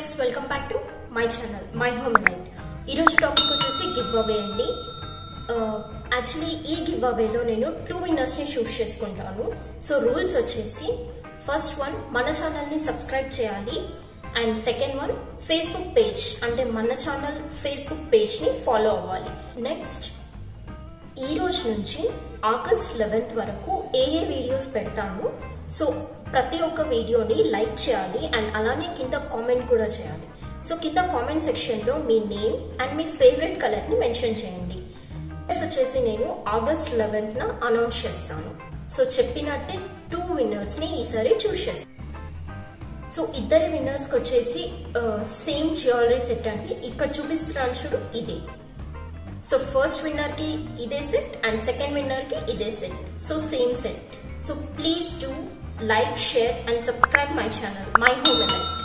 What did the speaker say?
guys welcome back to my channel my home elite ఈరోజు topic వచ్చేసి give away అండి actually ఈ give అవేలో నేను టూ విన్నర్స్ని చూస్ చేసుకుంటాను సో రూల్స్ వచ్చేసి ఫస్ట్ వన్ మన ఛానల్ని సబ్స్క్రైబ్ చేయాలి and second one Facebook page అంటే మన ఛానల్ ఫేస్బుక్ పేజ్ని ఫాలో అవ్వాలి నెక్స్ట్ ఈ రోజు నుంచి ఆగస్ట్ లెవెన్త్ వరకు ఏ ఏ వీడియోస్ పెడతాను సో ప్రతి ఒక్క వీడియోని లైక్ చేయాలి అండ్ అలానే కింద కామెంట్ కూడా చేయాలి సో కింద కామెంట్ సెక్షన్లో మీ నేమ్ అండ్ మీ ఫేవరెట్ కలర్ని మెన్షన్ చేయండి Next వచ్చేసి నేను ఆగస్ట్ లెవెన్త్న అనౌన్స్ చేస్తాను సో చెప్పినట్టే టూ విన్నర్స్ని ఈసారి చూస్ చేస్తాను సో ఇద్దరి విన్నర్స్కి వచ్చేసి సేమ్ జ్యువెలరీ సెట్ అండి ఇక్కడ చూపిస్తున్నాను చూడు ఇదే సో ఫస్ట్ విన్నర్ కి ఇదే సెట్ అండ్ సెకండ్ విన్నర్ కి ఇదే set so same set so please do like share and subscribe my channel my home elite